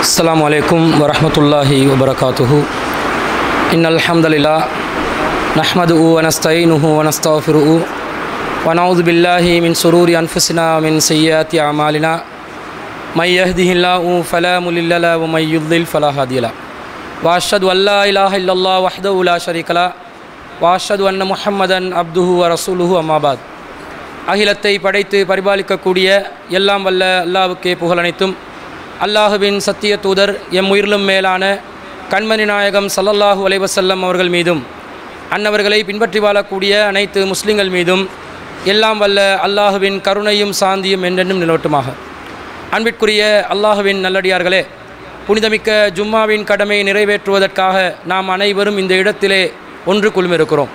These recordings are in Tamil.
السلام عليكم ورحمة الله وبركاته إن الحمد لله نحمده ونستعينه ونستغفره ونعوذ بالله من شرور أنفسنا ومن سيئات أعمالنا من يهده الله فلا مضل له ومن يضلل فلا هادي له وأشهد أن لا إله إلا الله وحده لا شريك له وأشهد أن محمدا عبده ورسوله أما بعد அகிலத்தை படைத்து பரிபாலிக்கக்கூடிய எல்லாம் வல்ல அல்லாவுக்கே புகழனைத்தும் அல்லாஹுவின் சத்திய தூதர் எம் உயிரிலும் மேலான கண்மணி நாயகம் சல்லல்லாஹு அலைவசல்லம் அவர்கள் மீதும் அன்னவர்களை பின்பற்றி வாழக்கூடிய அனைத்து முஸ்லிம்கள் மீதும் எல்லாம் வல்ல அல்லாஹுவின் கருணையும் சாந்தியும் என்றென்றும் நிலவட்டுமாக அன்பிற்குரிய அல்லாஹுவின் நல்லடியார்களே புனிதமிக்க ஜும்மாவின் கடமையை நிறைவேற்றுவதற்காக நாம் அனைவரும் இந்த இடத்திலே ஒன்று குழுமிருக்கிறோம்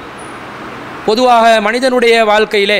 பொதுவாக மனிதனுடைய வாழ்க்கையிலே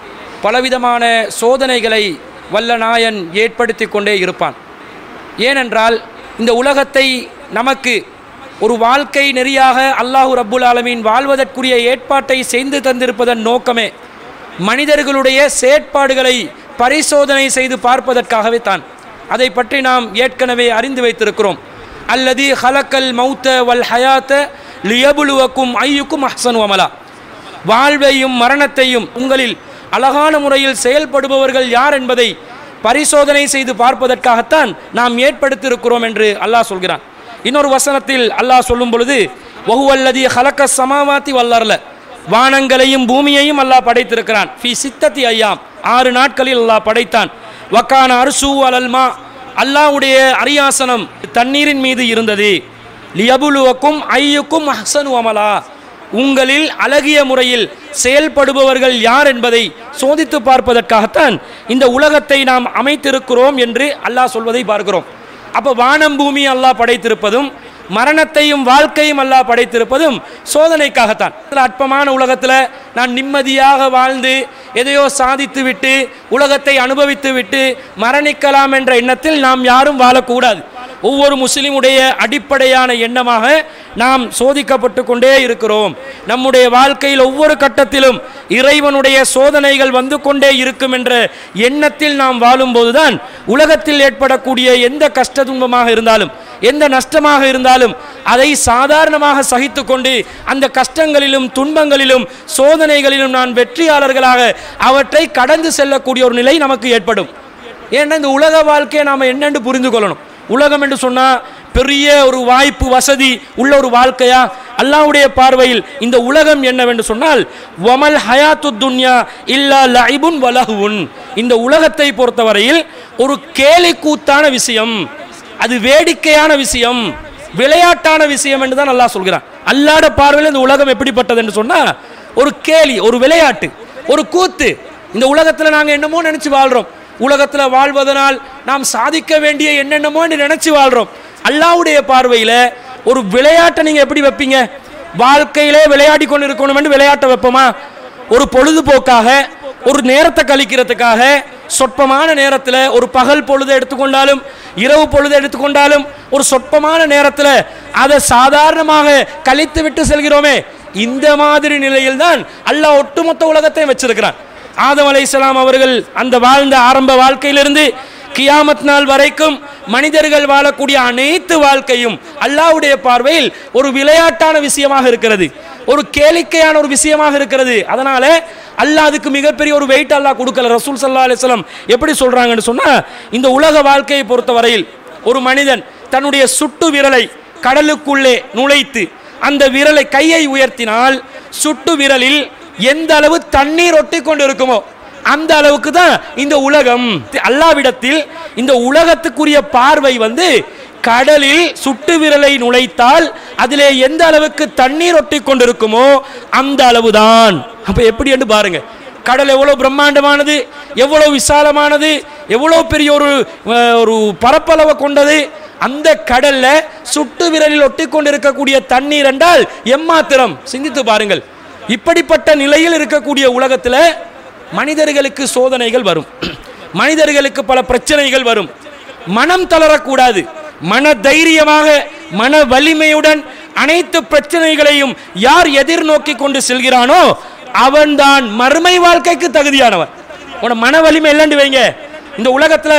பலவிதமான சோதனைகளை வல்ல நாயன் ஏற்படுத்தி கொண்டே இருப்பான் ஏனென்றால் இந்த உலகத்தை நமக்கு ஒரு வாழ்க்கை நெறியாக அல்லாஹு ரப்புல் ஆலமீன் வாழ்வதற்குரிய ஏற்பாட்டை செய்து தந்திருப்பதன் நோக்கமே மனிதர்களுடைய செயற்பாடுகளை பரிசோதனை செய்து பார்ப்பதற்காகவே தான் அதை பற்றி நாம் ஏற்கனவே அறிந்து வைத்திருக்கிறோம் அல்லது ஹலக்கல் மௌத்த வல் ஹயாத்த லியபுலுவக்கும் ஐயுக்கும் அஹ்சன் அமலா வாழ்வையும் மரணத்தையும் உங்களில் அழகான முறையில் செயல்படுபவர்கள் யார் என்பதை பரிசோதனை செய்து பார்ப்பதற்காகத்தான் நாம் ஏற்படுத்தியிருக்கிறோம் என்று அல்லாஹ் சொல்கிறான் இன்னொரு வசனத்தில் அல்லாஹ் சொல்லும் பொழுது ஒஹுவல்லதி ஹலக்க சமாவாத்தி வல்லர்ல வானங்களையும் பூமியையும் அல்லாஹ் படைத்திருக்கிறான் ஃபி சித்தத்தி ஐயாம் ஆறு நாட்களில் அல்லாஹ் படைத்தான் வக்கான அர்சு அலல்மா அல்லாஹ்வுடைய அரியாசனம் தண்ணீரின் மீது இருந்தது லியபுலுவக்கும் ஐயுக்கும் அஹ்சனு அமலா உங்களில் அழகிய முறையில் செயல்படுபவர்கள் யார் என்பதை சோதித்து பார்ப்பதற்காகத்தான் இந்த உலகத்தை நாம் அமைத்திருக்கிறோம் என்று அல்லாஹ் சொல்வதை பார்க்கிறோம் அப்போ வானம் பூமி அல்லாஹ் படைத்திருப்பதும் மரணத்தையும் வாழ்க்கையும் அல்லாஹ் படைத்திருப்பதும் சோதனைக்காகத்தான் இதுல அற்பமான உலகத்தில் நான் நிம்மதியாக வாழ்ந்து எதையோ சாதித்து விட்டு உலகத்தை அனுபவித்து விட்டு மரணிக்கலாம் என்ற எண்ணத்தில் நாம் யாரும் வாழக்கூடாது ஒவ்வொரு முஸ்லிமுடைய அடிப்படையான எண்ணமாக நாம் சோதிக்கப்பட்டு கொண்டே இருக்கிறோம் நம்முடைய வாழ்க்கையில் ஒவ்வொரு கட்டத்திலும் இறைவனுடைய சோதனைகள் வந்து கொண்டே இருக்கும் என்ற எண்ணத்தில் நாம் வாழும்போதுதான் உலகத்தில் ஏற்படக்கூடிய எந்த கஷ்ட துன்பமாக இருந்தாலும் எந்த நஷ்டமாக இருந்தாலும் அதை சாதாரணமாக சகித்து கொண்டு அந்த கஷ்டங்களிலும் துன்பங்களிலும் சோதனைகளிலும் நான் வெற்றியாளர்களாக அவற்றை கடந்து செல்லக்கூடிய ஒரு நிலை நமக்கு ஏற்படும் ஏன்னா இந்த உலக வாழ்க்கையை நாம் என்னென்று புரிந்து கொள்ளணும் உலகம் என்று சொன்னால் பெரிய ஒரு வாய்ப்பு வசதி உள்ள ஒரு வாழ்க்கையா அல்லாவுடைய பார்வையில் இந்த உலகம் என்னவென்று சொன்னால் வமல் ஹயாத்து துன்யா இல்லா லைபுன் வலகுன் இந்த உலகத்தை பொறுத்தவரையில் ஒரு கேலி கூத்தான விஷயம் அது வேடிக்கையான விஷயம் விளையாட்டான விஷயம் என்று தான் அல்லாஹ் சொல்கிறான் அல்லாட பார்வையில் இந்த உலகம் எப்படிப்பட்டது என்று சொன்னால் ஒரு கேலி ஒரு விளையாட்டு ஒரு கூத்து இந்த உலகத்தில் நாங்கள் என்னமோ நினச்சி வாழ்கிறோம் உலகத்தில் வாழ்வதனால் நாம் சாதிக்க வேண்டிய என்னென்னமோ நினைச்சு வாழ்கிறோம் அல்லாவுடைய பார்வையில் ஒரு விளையாட்டை நீங்கள் எப்படி வைப்பீங்க வாழ்க்கையிலே விளையாடி கொண்டு இருக்கணும்னு விளையாட்டை வைப்போமா ஒரு பொழுதுபோக்காக ஒரு நேரத்தை கழிக்கிறதுக்காக சொற்பமான நேரத்தில் ஒரு பகல் பொழுதை எடுத்துக்கொண்டாலும் இரவு பொழுது எடுத்துக்கொண்டாலும் ஒரு சொற்பமான நேரத்தில் அதை சாதாரணமாக கழித்து விட்டு செல்கிறோமே இந்த மாதிரி நிலையில் தான் அல்லாஹ் ஒட்டுமொத்த உலகத்தையும் வச்சிருக்கிறான் ஆதம் அலைசலாம் அவர்கள் அந்த வாழ்ந்த ஆரம்ப வாழ்க்கையிலிருந்து கியாமத் நாள் வரைக்கும் மனிதர்கள் வாழக்கூடிய அனைத்து வாழ்க்கையும் அல்லாவுடைய பார்வையில் ஒரு விளையாட்டான விஷயமாக இருக்கிறது ஒரு கேளிக்கையான ஒரு விஷயமாக இருக்கிறது அதனால அல்லாஹ் அதுக்கு மிகப்பெரிய ஒரு வெயிட் அல்லாஹ் கொடுக்கல ரசூல் சல்லா அலிஸ்லாம் எப்படி சொல்றாங்கன்னு சொன்னா இந்த உலக வாழ்க்கையை பொறுத்தவரையில் ஒரு மனிதன் தன்னுடைய சுட்டு விரலை கடலுக்குள்ளே நுழைத்து அந்த விரலை கையை உயர்த்தினால் சுட்டு விரலில் எந்த அளவு தண்ணீர் ஒட்டி கொண்டு இருக்குமோ அந்த அளவுக்கு தான் இந்த உலகம் அல்லாவிடத்தில் இந்த உலகத்துக்குரிய பார்வை வந்து கடலில் சுட்டு விரலை நுழைத்தால் அதிலே எந்த அளவுக்கு தண்ணீர் ஒட்டி கொண்டிருக்குமோ அந்த அளவுதான் அப்ப எப்படி என்று பாருங்க கடல் எவ்வளவு பிரம்மாண்டமானது எவ்வளவு விசாலமானது எவ்வளவு பெரிய ஒரு ஒரு பரப்பளவை கொண்டது அந்த கடல்ல சுட்டு விரலில் ஒட்டி கொண்டிருக்கக்கூடிய தண்ணீர் என்றால் எம்மாத்திரம் சிந்தித்து பாருங்கள் இப்படிப்பட்ட நிலையில் இருக்கக்கூடிய உலகத்தில் மனிதர்களுக்கு சோதனைகள் வரும் மனிதர்களுக்கு பல பிரச்சனைகள் வரும் மனம் தளரக்கூடாது மன தைரியமாக மன வலிமையுடன் அனைத்து பிரச்சனைகளையும் யார் எதிர்நோக்கி கொண்டு செல்கிறானோ அவன்தான் மறுமை வாழ்க்கைக்கு தகுதியானவன் உன மன வலிமை இல்லைன்னு வைங்க இந்த உலகத்தில்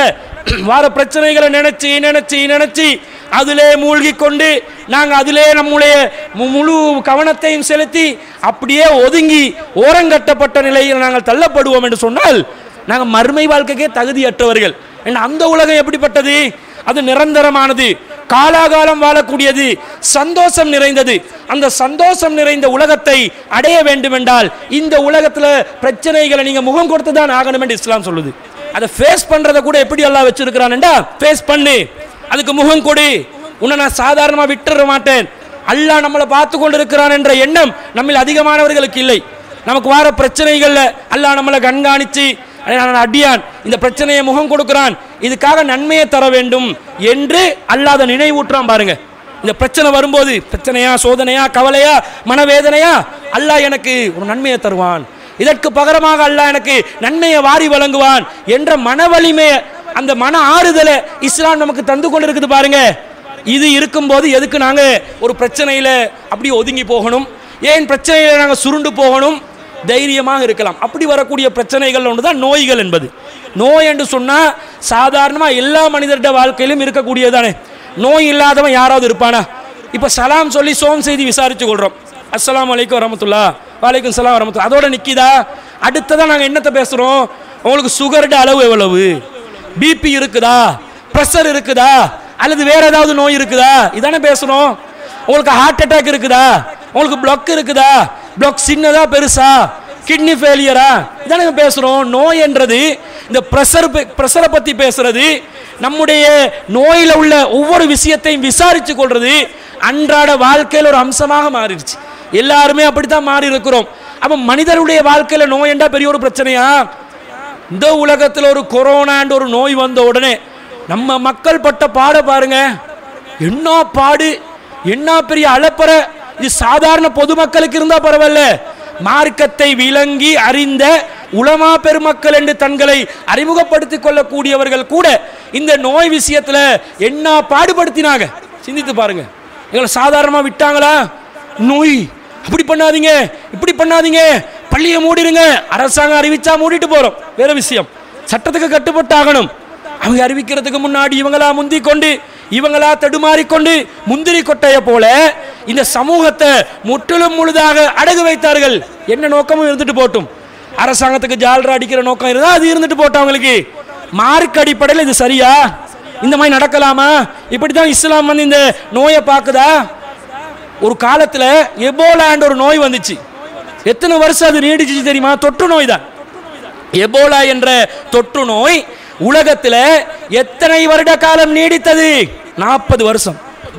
வார பிரச்சனைகளை நினைச்சு நினைச்சு நினைச்சு அதிலே மூழ்கி கொண்டு நாங்கள் அதிலே நம்முடைய மு- முழு கவனத்தையும் செலுத்தி அப்படியே ஒதுங்கி ஓரங்கட்டப்பட்ட நிலையில் நாங்கள் தள்ளப்படுவோம் என்று சொன்னால் நாங்கள் மறுமை வாழ்க்கைக்கே தகுதியற்றவர்கள் ஏன்னா அந்த உலகம் எப்படிப்பட்டது அது நிரந்தரமானது காலாகாலம் வாழக்கூடியது சந்தோஷம் நிறைந்தது அந்த சந்தோஷம் நிறைந்த உலகத்தை அடைய வேண்டுமென்றால் இந்த உலகத்துல பிரச்சனைகளை நீங்க முகம் கொடுத்து தான் ஆகணும் என்று இஸ்லாம் சொல்லுது அதை ஃபேஸ் பண்றதை கூட எப்படி எல்லாம் வச்சிருக்கிறான்டா ஃபேஸ் பண்ணு அதுக்கு முகம் கொடு உன்னை நான் சாதாரணமா விட்டுற மாட்டேன் அல்லாஹ் நம்மளை பார்த்து கொண்டிருக்கிறான் என்ற எண்ணம் நம்மில் அதிகமானவர்களுக்கு இல்லை நமக்கு வர பிரச்சனைகள்ல அல்லாஹ் நம்மளை கண்காணிச்சு நான் அடியான் இந்த பிரச்சனையை முகம் கொடுக்கிறான் இதுக்காக நன்மையை தர வேண்டும் என்று அல்லாத நினைவூட்டுறான் பாருங்க இந்த பிரச்சனை வரும்போது பிரச்சனையா சோதனையா கவலையா மனவேதனையா அல்லாஹ் எனக்கு ஒரு நன்மையை தருவான் இதற்கு பகரமாக அல்லாஹ் எனக்கு நன்மையை வாரி வழங்குவான் என்ற மன வலிமையை அந்த மன ஆறுதலை இஸ்லாம் நமக்கு தந்து கொண்டிருக்குது பாருங்க இது இருக்கும்போது எதுக்கு நாங்க ஒரு பிரச்சனையில அப்படியே ஒதுங்கி போகணும் ஏன் பிரச்சனையில நாங்க சுருண்டு போகணும் தைரியமாக இருக்கலாம் அப்படி வரக்கூடிய பிரச்சனைகள் ஒன்று தான் நோய்கள் என்பது நோய் என்று சொன்னா சாதாரணமா எல்லா மனிதர்ட வாழ்க்கையிலும் இருக்கக்கூடியதானே நோய் இல்லாதவன் யாராவது இருப்பானா இப்ப சலாம் சொல்லி சோம் செய்தி விசாரிச்சு கொள்றோம் அஸ்ஸலாமு அலைக்கும் வரமத்துல்லா வலைக்கும் சலாம் வரமத்துல்லா அதோட நிக்கிதா அடுத்ததா நாங்க என்னத்தை பேசுறோம் உங்களுக்கு சுகர்ட அளவு எவ்வளவு பிபி இருக்குதா ப்ரெஷர் இருக்குதா அல்லது வேற ஏதாவது நோய் இருக்குதா இதானே பேசுறோம் உங்களுக்கு ஹார்ட் அட்டாக் இருக்குதா உங்களுக்கு பிளாக் இருக்குதா பிளாக் சின்னதா பெருசா கிட்னி ஃபெயிலியரா இதானே பேசுறோம் நோய் என்றது இந்த ப்ரெஷர் ப்ரெஷரை பத்தி பேசுறது நம்முடைய நோயில உள்ள ஒவ்வொரு விஷயத்தையும் விசாரிச்சு கொள்றது அன்றாட வாழ்க்கையில் ஒரு அம்சமாக மாறிடுச்சு எல்லாருமே அப்படித்தான் மாறி இருக்கிறோம் அப்ப மனிதருடைய வாழ்க்கையில நோய் என்றா பெரிய ஒரு பிரச்சனையா இந்த உலகத்தில் ஒரு கொரோனான்ற ஒரு நோய் வந்த உடனே நம்ம மக்கள் பட்ட பாட பாருங்க என்ன பாடு என்ன பெரிய அலப்பற இது சாதாரண பொதுமக்களுக்கு இருந்தா பரவாயில்ல மார்க்கத்தை விளங்கி அறிந்த உலமா பெருமக்கள் என்று தங்களை அறிமுகப்படுத்திக் கொள்ளக்கூடியவர்கள் கூட இந்த நோய் விஷயத்துல என்ன பாடுபடுத்தினாங்க சிந்தித்து பாருங்க எங்களை சாதாரணமா விட்டாங்களா நோய் அப்படி பண்ணாதீங்க இப்படி பண்ணாதீங்க பள்ளியை மூடிடுங்க அரசாங்கம் அறிவிச்சா மூடிட்டு போறோம் வேற விஷயம் சட்டத்துக்கு கட்டுப்பட்டு ஆகணும் அவங்க அறிவிக்கிறதுக்கு முன்னாடி இவங்களா முந்தி கொண்டு இவங்களா தடுமாறி கொண்டு முந்திரி கொட்டையை போல இந்த சமூகத்தை முற்றிலும் முழுதாக அடகு வைத்தார்கள் என்ன நோக்கமும் இருந்துட்டு போட்டும் அரசாங்கத்துக்கு ஜால்ரா அடிக்கிற நோக்கம் இருந்தா அது இருந்துட்டு போட்டோம் அவங்களுக்கு மார்க் அடிப்படையில் இது சரியா இந்த மாதிரி நடக்கலாமா இப்படித்தான் இஸ்லாம் வந்து இந்த நோயை பார்க்குதா ஒரு காலத்துல எபோலான்ற ஒரு நோய் வந்துச்சு எத்தனை வருஷம் அது நீடிச்சு தெரியுமா தொற்று நோய் தான் எபோலா என்ற தொற்று நோய் உலகத்துல எத்தனை வருட காலம் நீடித்தது நாற்பது வருஷம்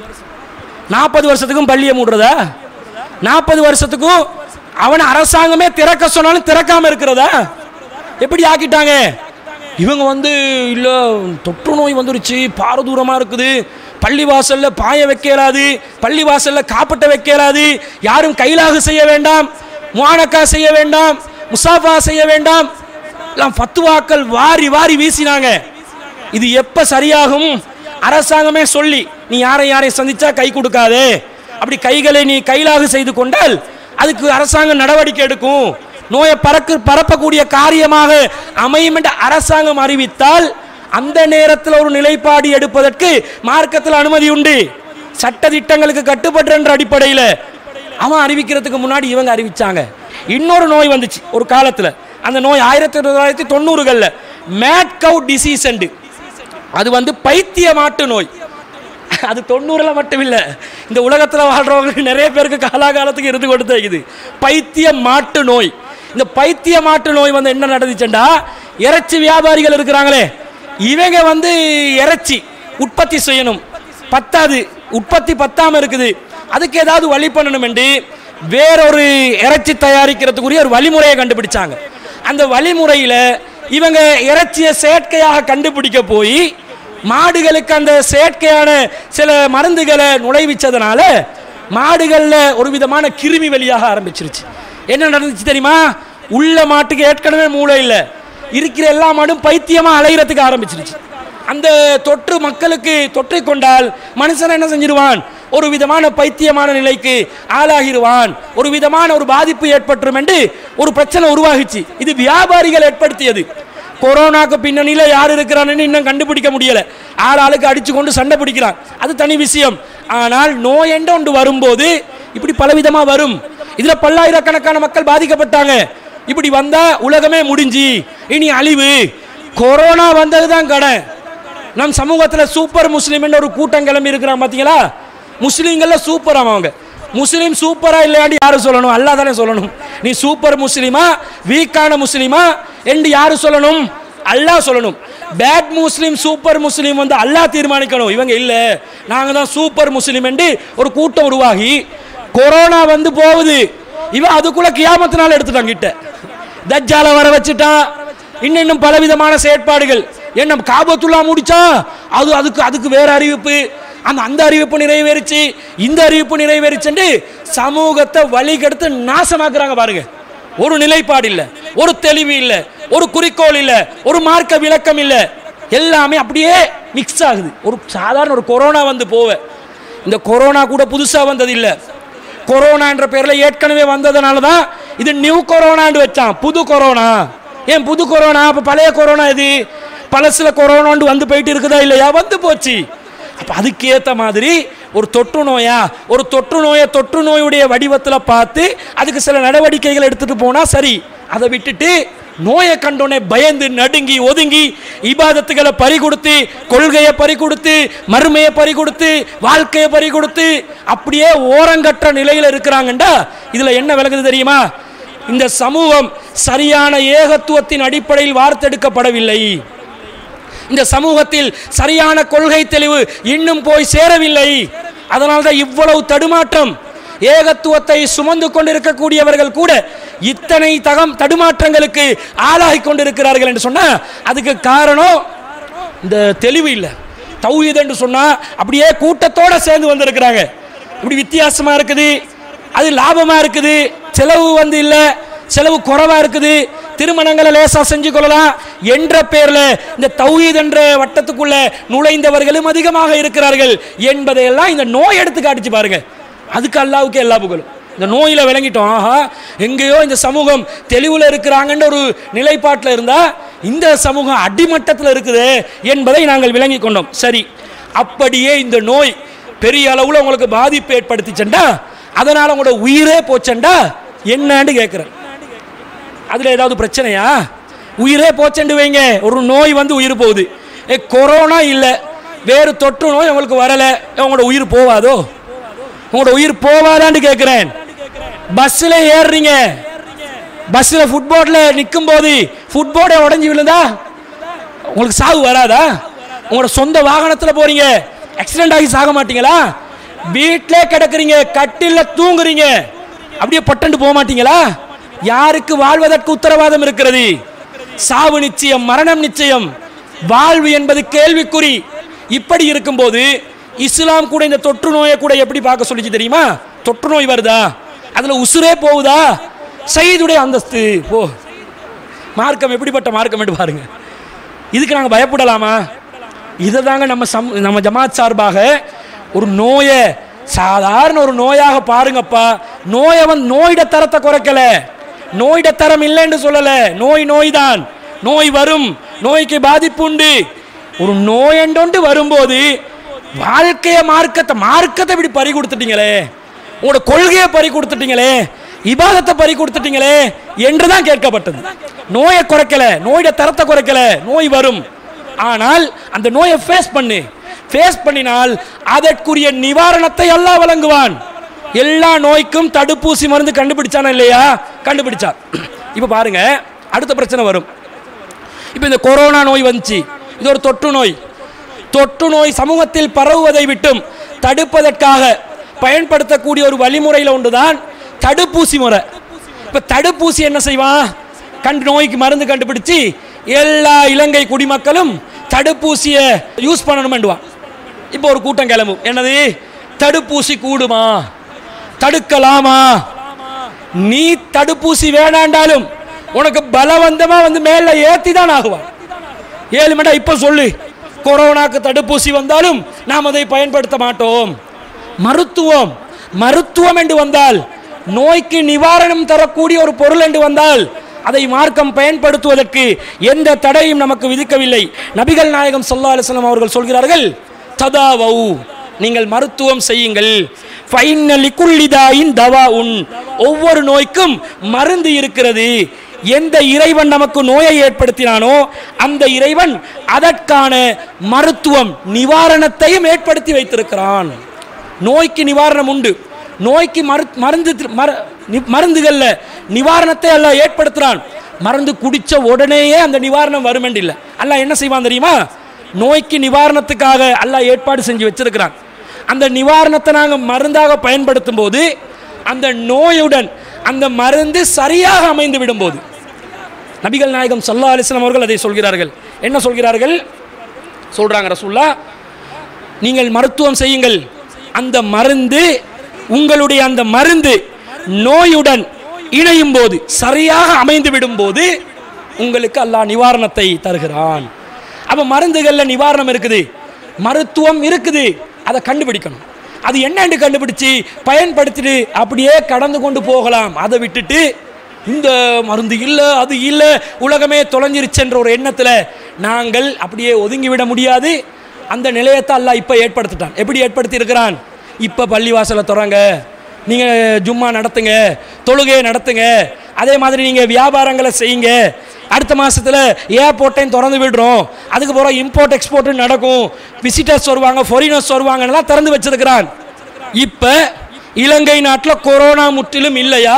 நாற்பது வருஷத்துக்கும் பள்ளியை மூடுறதா நாற்பது வருஷத்துக்கும் அவன் அரசாங்கமே திறக்க சொன்னாலும் திறக்காம இருக்கிறதா எப்படி ஆக்கிட்டாங்க இவங்க வந்து இல்ல தொற்று நோய் வந்துருச்சு பாரதூரமா இருக்குது பள்ளி வாசல்ல பாய வைக்கலாது பள்ளி வாசல்ல காப்பட்ட வைக்கலாது யாரும் கைலாக செய்ய வேண்டாம் முவானக்கா செய்ய வேண்டாம் முசாஃபா செய்ய வேண்டாம் எல்லாம் ஃபத்துவாக்கள் வாரி வாரி வீசினாங்க இது எப்ப சரியாகும் அரசாங்கமே சொல்லி நீ யாரை யாரை சந்திச்சா கை கொடுக்காதே அப்படி கைகளை நீ கைலாக செய்து கொண்டால் அதுக்கு அரசாங்கம் நடவடிக்கை எடுக்கும் நோயை பறக்கு பரப்பக்கூடிய காரியமாக அமையும் என்று அரசாங்கம் அறிவித்தால் அந்த நேரத்தில் ஒரு நிலைப்பாடு எடுப்பதற்கு மார்க்கத்தில் அனுமதி உண்டு சட்ட திட்டங்களுக்கு கட்டுப்பட்டுன்ற அடிப்படையில் அவன் அறிவிக்கிறதுக்கு முன்னாடி இவங்க அறிவிச்சாங்க இன்னொரு நோய் வந்துச்சு ஒரு காலத்தில் அந்த நோய் ஆயிரத்தி தொள்ளாயிரத்தி தொண்ணூறுகளில் மேட் கவு டிசீஸ் அது வந்து பைத்திய மாட்டு நோய் அது தொண்ணூறுல மட்டும் இல்லை இந்த உலகத்தில் வாழ்றவங்க நிறைய பேருக்கு காலாகாலத்துக்கு இருந்து கொடுத்து இது பைத்திய மாட்டு நோய் இந்த பைத்திய மாட்டு நோய் வந்து என்ன நடந்துச்சுண்டா இறைச்சி வியாபாரிகள் இருக்கிறாங்களே இவங்க வந்து இறைச்சி உற்பத்தி செய்யணும் பத்தாது உற்பத்தி பத்தாம இருக்குது அதுக்கு ஏதாவது வழி பண்ணணும் என்று வேறொரு இறைச்சி தயாரிக்கிறதுக்குரிய ஒரு வழிமுறையை கண்டுபிடிச்சாங்க அந்த வழிமுறையில் இவங்க இறைச்சியை செயற்கையாக கண்டுபிடிக்க போய் மாடுகளுக்கு அந்த செயற்கையான சில மருந்துகளை நுழைவிச்சதுனால மாடுகளில் ஒரு விதமான கிருமி வெளியாக ஆரம்பிச்சிருச்சு என்ன நடந்துச்சு தெரியுமா உள்ள மாட்டுக்கு ஏற்கனவே மூளை இல்லை இருக்கிற எல்லா மாடும் பைத்தியமா அலைகிறதுக்கு ஆரம்பிச்சிருச்சு அந்த தொற்று மக்களுக்கு தொற்றை கொண்டால் மனுஷன் என்ன செஞ்சிருவான் ஒரு விதமான பைத்தியமான நிலைக்கு ஆளாகிடுவான் ஒரு விதமான ஒரு பாதிப்பு ஏற்பட்டுரும் என்று ஒரு பிரச்சனை உருவாகிச்சு இது வியாபாரிகள் ஏற்படுத்தியது கொரோனாக்கு பின்னணியில யார் இருக்கிறான்னு இன்னும் கண்டுபிடிக்க முடியல ஆள் ஆளுக்கு அடிச்சு கொண்டு சண்டை பிடிக்கிறான் அது தனி விஷயம் ஆனால் நோய் என்று ஒன்று வரும்போது இப்படி பலவிதமா வரும் இதுல பல்லாயிரக்கணக்கான மக்கள் பாதிக்கப்பட்டாங்க இப்படி வந்தா உலகமே முடிஞ்சு இனி அழிவு கொரோனா வந்தது தான் கடை நம் சமூகத்தில் சூப்பர் முஸ்லீம் ஒரு கூட்டம் கிளம்பி இருக்கிறான் பார்த்தீங்களா முஸ்லீம்கள்ல சூப்பர் அவங்க முஸ்லீம் சூப்பரா இல்லையாண்டு யாரு சொல்லணும் அல்லாஹ் தானே சொல்லணும் நீ சூப்பர் முஸ்லீமா வீக்கான முஸ்லீமா என்று யாரு சொல்லணும் அல்லாஹ் சொல்லணும் பேட் முஸ்லீம் சூப்பர் முஸ்லீம் வந்து அல்லாஹ் தீர்மானிக்கணும் இவங்க இல்ல நாங்க தான் சூப்பர் முஸ்லீம் என்று ஒரு கூட்டம் உருவாகி கொரோனா வந்து போகுது இவன் அதுக்குள்ள கியாமத்தினால எடுத்துட்டான் கிட்ட தஜ்ஜால வர வச்சுட்டான் இன்னும் இன்னும் பலவிதமான செயற்பாடுகள் என்ன காபத்துல்லா முடிச்சா அது அதுக்கு அதுக்கு வேற அறிவிப்பு அந்த அந்த அறிவிப்பு நிறைவேறிச்சு இந்த அறிவிப்பு நிறைவேறிச்சுன்னு சமூகத்தை வழிகெடுத்து நாசமாக்குறாங்க பாருங்க ஒரு நிலைப்பாடு இல்ல ஒரு தெளிவு இல்ல ஒரு குறிக்கோள் இல்ல ஒரு மார்க்க விளக்கம் இல்ல எல்லாமே அப்படியே மிக்ஸ் ஆகுது ஒரு சாதாரண ஒரு கொரோனா வந்து போவ இந்த கொரோனா கூட புதுசா வந்தது இல்ல கொரோனா என்ற பேர்ல ஏற்கனவே வந்ததுனால தான் இது நியூ கொரோனான்னு வச்சான் புது கொரோனா ஏன் புது கொரோனா அப்ப பழைய கொரோனா இது பழசுல கொரோனான்னு வந்து போயிட்டு இருக்குதா இல்லையா வந்து போச்சு அப்ப அதுக்கேத்த மாதிரி ஒரு தொற்று நோயா ஒரு தொற்று நோயை தொற்று நோயுடைய வடிவத்தில் பார்த்து அதுக்கு சில நடவடிக்கைகள் எடுத்துட்டு போனா சரி அதை விட்டுட்டு நோயை கண்டோனே பயந்து நடுங்கி ஒதுங்கி இபாதத்துகளை பறி கொடுத்து கொள்கையை பறி கொடுத்து மறுமையை பறி கொடுத்து வாழ்க்கையை பறி கொடுத்து அப்படியே ஓரங்கற்ற நிலையில் இருக்கிறாங்கண்டா இதுல என்ன விளங்குது தெரியுமா இந்த சமூகம் சரியான ஏகத்துவத்தின் அடிப்படையில் வார்த்தெடுக்கப்படவில்லை இந்த சமூகத்தில் சரியான கொள்கை தெளிவு இன்னும் போய் சேரவில்லை அதனால்தான் இவ்வளவு தடுமாற்றம் ஏகத்துவத்தை சுமந்து கொண்டிருக்கக்கூடியவர்கள் கூட இத்தனை தகம் தடுமாற்றங்களுக்கு ஆளாகி கொண்டிருக்கிறார்கள் என்று சொன்னா அதுக்கு காரணம் இந்த தெளிவு இல்லை தௌஹீத் என்று சொன்னா அப்படியே கூட்டத்தோட சேர்ந்து வந்திருக்கிறாங்க இப்படி வித்தியாசமா இருக்குது அது லாபமா இருக்குது செலவு வந்து இல்ல செலவு குறைவா இருக்குது திருமணங்களை லேசா செஞ்சு கொள்ளலாம் என்ற பேர்ல இந்த தௌஹீத் என்ற வட்டத்துக்குள்ள நுழைந்தவர்களும் அதிகமாக இருக்கிறார்கள் என்பதையெல்லாம் இந்த நோய் எடுத்து காட்டுச்சு பாருங்க அதுக்கு அல்லாவுக்கு எல்லா புகழும் இந்த நோயில விளங்கிட்டோம் ஆஹா எங்கேயோ இந்த சமூகம் தெளிவுல இருக்கிறாங்கன்ற ஒரு நிலைப்பாட்டில் இருந்தா இந்த சமூகம் அடிமட்டத்தில் இருக்குது என்பதை நாங்கள் விளங்கி கொண்டோம் சரி அப்படியே இந்த நோய் பெரிய அளவுல உங்களுக்கு பாதிப்பு ஏற்படுத்திச்சண்டா அதனால உங்களோட உயிரே போச்சண்டா என்னன்னு கேட்குறேன் அதுல ஏதாவது பிரச்சனையா உயிரே போச்சண்டு வைங்க ஒரு நோய் வந்து உயிர் போகுது ஏ கொரோனா இல்லை வேறு தொற்று நோய் உங்களுக்கு வரல உங்களோட உயிர் போவாதோ உங்களோட உயிர் போவாதான்னு கேட்குறேன் பஸ்ஸில் ஏறுறீங்க பஸ்ஸில் ஃபுட்போர்டில் நிற்கும் போது ஃபுட்போர்டை உடஞ்சி விழுந்தா உங்களுக்கு சாவு வராதா உங்களோட சொந்த வாகனத்தில் போறீங்க ஆக்சிடென்ட் ஆகி சாக மாட்டீங்களா வீட்டிலே கிடக்குறீங்க கட்டில தூங்குறீங்க அப்படியே பட்டண்டு போக மாட்டீங்களா யாருக்கு வாழ்வதற்கு உத்தரவாதம் இருக்கிறது சாவு நிச்சயம் மரணம் நிச்சயம் வாழ்வு என்பது கேள்விக்குறி இப்படி இருக்கும்போது இஸ்லாம் கூட இந்த தொற்று நோயை கூட எப்படி பார்க்க சொல்லிச்சு தெரியுமா தொற்று நோய் வருதா அதுல உசுரே போகுதா சயீதுடைய அந்தஸ்து ஓ மார்க்கம் எப்படிப்பட்ட மார்க்கம் என்று பாருங்க இதுக்கு நாங்கள் பயப்படலாமா இதை தாங்க நம்ம சம் நம்ம ஜமாத் சார்பாக ஒரு நோயை சாதாரண ஒரு நோயாக பாருங்கப்பா நோயை வந்து நோயிட தரத்தை குறைக்கல நோயிட தரம் இல்லைன்னு சொல்லல நோய் நோய் தான் நோய் வரும் நோய்க்கு பாதிப்பு உண்டு ஒரு நோயண்டொண்டு வரும்போது வாழ்க்கையை மார்க்கத்தை மார்க்கத்தை இப்படி பறி கொடுத்துட்டீங்களே உங்களோட கொள்கையை பறி கொடுத்துட்டீங்களே இபாதத்தை பறி கொடுத்துட்டீங்களே என்றுதான் கேட்கப்பட்டது நோயை குறைக்கல நோயோட தரத்தை குறைக்கல நோய் வரும் ஆனால் அந்த நோயை ஃபேஸ் பண்ணு ஃபேஸ் பண்ணினால் அதற்குரிய நிவாரணத்தை அல்லாஹ் வழங்குவான் எல்லா நோய்க்கும் தடுப்பூசி மருந்து கண்டுபிடிச்சானா இல்லையா கண்டுபிடிச்சான் இப்போ பாருங்க அடுத்த பிரச்சனை வரும் இப்போ இந்த கொரோனா நோய் வந்துச்சு இது ஒரு தொற்று நோய் தொற்று நோய் சமூகத்தில் பரவுவதை விட்டும் தடுப்பதற்காக பயன்படுத்தக்கூடிய ஒரு வழிமுறையில் ஒன்றுதான் தடுப்பூசி முறை இப்போ தடுப்பூசி என்ன செய்வான் கண்டு நோய்க்கு மருந்து கண்டுபிடிச்சு எல்லா இலங்கை குடிமக்களும் தடுப்பூசியை யூஸ் பண்ணணுமெண்டுவான் இப்போ ஒரு கூட்டம் கிளம்பும் என்னது தடுப்பூசி கூடுமா தடுக்கலாமா நீ தடுப்பூசி வேணாண்டாலும் உனக்கு பலவந்தமா வந்து மேல ஏத்தி தான் ஆகுவான் ஏழு மணி இப்ப சொல்லு கொரோனாக்கு தடுப்பூசி வந்தாலும் நாம் அதை பயன்படுத்த மாட்டோம் மருத்துவம் மருத்துவம் என்று வந்தால் நோய்க்கு நிவாரணம் தரக்கூடிய ஒரு பொருள் என்று வந்தால் அதை மார்க்கம் பயன்படுத்துவதற்கு எந்த தடையும் நமக்கு விதிக்கவில்லை நபிகள் நாயகம் ஸல்லல்லாஹு அலைஹி வஸல்லம் அவர்கள் சொல்கிறார்கள் ததாவௌ நீங்கள் மருத்துவம் செய்யுங்கள் ஃபைன்ன லிக்குல்லிதாயின் தவா உன் ஒவ்வொரு நோய்க்கும் மருந்து இருக்கிறது எந்த இறைவன் நமக்கு நோயை ஏற்படுத்தினானோ அந்த இறைவன் அதற்கான மருத்துவம் நிவாரணத்தையும் ஏற்படுத்தி வைத்திருக்கிறான் நோய்க்கு நிவாரணம் உண்டு நோய்க்கு மரு மருந்து தி- மர நி- மருந்துகள்ல நிவாரணத்தை அல்லாஹ் ஏற்படுத்துறான் மருந்து குடிச்ச உடனேயே அந்த நிவாரணம் வரும் இல்லை அல்லாஹ் என்ன செய்வான் தெரியுமா நோய்க்கு நிவாரணத்துக்காக அல்லாஹ் ஏற்பாடு செஞ்சு வச்சிருக்கிறான் அந்த நிவாரணத்தை நாங்கள் மருந்தாக பயன்படுத்தும் போது அந்த நோயுடன் அந்த மருந்து சரியாக அமைந்து விடும்போது நபிகள் நாயகம் சல்லா அலிஸ்லாம் அவர்கள் அதை சொல்கிறார்கள் என்ன சொல்கிறார்கள் சொல்றாங்க ரசூல்லா நீங்கள் மருத்துவம் செய்யுங்கள் அந்த மருந்து உங்களுடைய அந்த மருந்து நோயுடன் இணையும் போது சரியாக அமைந்து விடும்போது உங்களுக்கு அல்லாஹ் நிவாரணத்தை தருகிறான் அப்ப மருந்துகள்ல நிவாரணம் இருக்குது மருத்துவம் இருக்குது அதை கண்டுபிடிக்கணும் அது என்னன்னு கண்டுபிடிச்சு பயன்படுத்திட்டு அப்படியே கடந்து கொண்டு போகலாம் அதை விட்டுட்டு இந்த மருந்து இல்லை அது இல்லை உலகமே தொலைஞ்சிருச்சுன்ற ஒரு எண்ணத்தில் நாங்கள் அப்படியே ஒதுங்கி விட முடியாது அந்த நிலையத்தை அல்லாஹ் இப்போ ஏற்படுத்திட்டான் எப்படி ஏற்படுத்தி இருக்கிறான் இப்போ பள்ளிவாசலை திறங்க நீங்கள் ஜும்மா நடத்துங்க தொழுகையை நடத்துங்க அதே மாதிரி நீங்கள் வியாபாரங்களை செய்யுங்க அடுத்த மாதத்தில் ஏர்போர்ட்டையும் திறந்து விடுறோம் அதுக்கு பிறகு இம்போர்ட் எக்ஸ்போர்ட் நடக்கும் விசிட்டர்ஸ் வருவாங்க ஃபாரினர்ஸ் வருவாங்கலாம் திறந்து வச்சிருக்கிறான் இப்போ இலங்கை நாட்டில் கொரோனா முற்றிலும் இல்லையா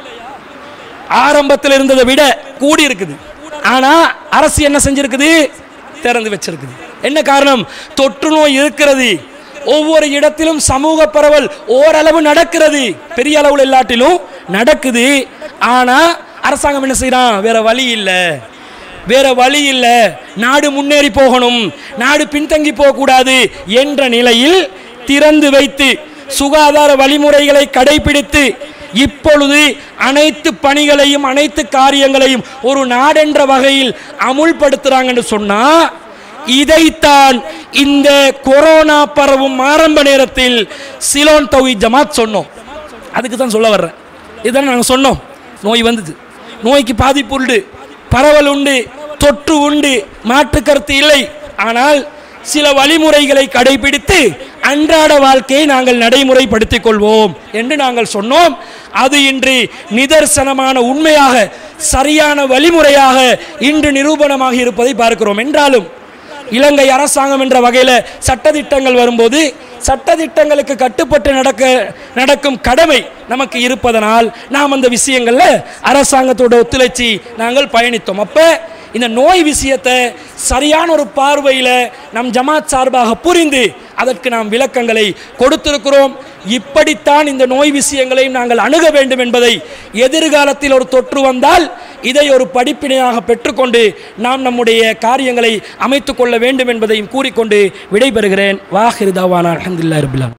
ஆரம்பத்தில் இருந்ததை விட கூடி இருக்குது ஆனா அரசு என்ன செஞ்சிருக்குது திறந்து வச்சிருக்குது என்ன காரணம் தொற்று நோய் இருக்கிறது ஒவ்வொரு இடத்திலும் சமூக பரவல் ஓரளவு நடக்கிறது பெரிய அளவில் இல்லாட்டிலும் நடக்குது ஆனா அரசாங்கம் என்ன செய்யறான் வேற வழி இல்லை வேற வழி இல்லை நாடு முன்னேறி போகணும் நாடு பின்தங்கி போகக்கூடாது என்ற நிலையில் திறந்து வைத்து சுகாதார வழிமுறைகளை கடைபிடித்து இப்பொழுது அனைத்து பணிகளையும் அனைத்து காரியங்களையும் ஒரு நாடென்ற வகையில் அமுல்படுத்துறாங்கன்னு சொன்னா இதைத்தான் இந்த கொரோனா பரவும் ஆரம்ப நேரத்தில் சிலோன் தௌஹி ஜமாத் சொன்னோம் அதுக்கு தான் சொல்ல வர்றேன் இதுதான் நாங்கள் சொன்னோம் நோய் வந்தது நோய்க்கு பாதிப்பு உண்டு பரவல் உண்டு தொற்று உண்டு மாற்று கருத்து இல்லை ஆனால் சில வழிமுறைகளை கடைபிடித்து அன்றாட வாழ்க்கையை நாங்கள் நடைமுறைப்படுத்திக் கொள்வோம் என்று நாங்கள் சொன்னோம் அது இன்று நிதர்சனமான உண்மையாக சரியான வழிமுறையாக இன்று நிரூபணமாக இருப்பதை பார்க்கிறோம் என்றாலும் இலங்கை அரசாங்கம் என்ற வகையில் சட்டதிட்டங்கள் வரும்போது சட்டதிட்டங்களுக்கு கட்டுப்பட்டு நடக்க நடக்கும் கடமை நமக்கு இருப்பதனால் நாம் அந்த விஷயங்கள்ல அரசாங்கத்தோட ஒத்துழைச்சி நாங்கள் பயணித்தோம் அப்ப இந்த நோய் விஷயத்தை சரியான ஒரு பார்வையில் நம் ஜமாத் சார்பாக புரிந்து அதற்கு நாம் விளக்கங்களை கொடுத்திருக்கிறோம் இப்படித்தான் இந்த நோய் விஷயங்களையும் நாங்கள் அணுக வேண்டும் என்பதை எதிர்காலத்தில் ஒரு தொற்று வந்தால் இதை ஒரு படிப்பினையாக பெற்றுக்கொண்டு நாம் நம்முடைய காரியங்களை அமைத்துக் கொள்ள வேண்டும் என்பதையும் கூறிக்கொண்டு விடைபெறுகிறேன் வாஹிருதாவான அலமதுல்லா ரபுல்லாம்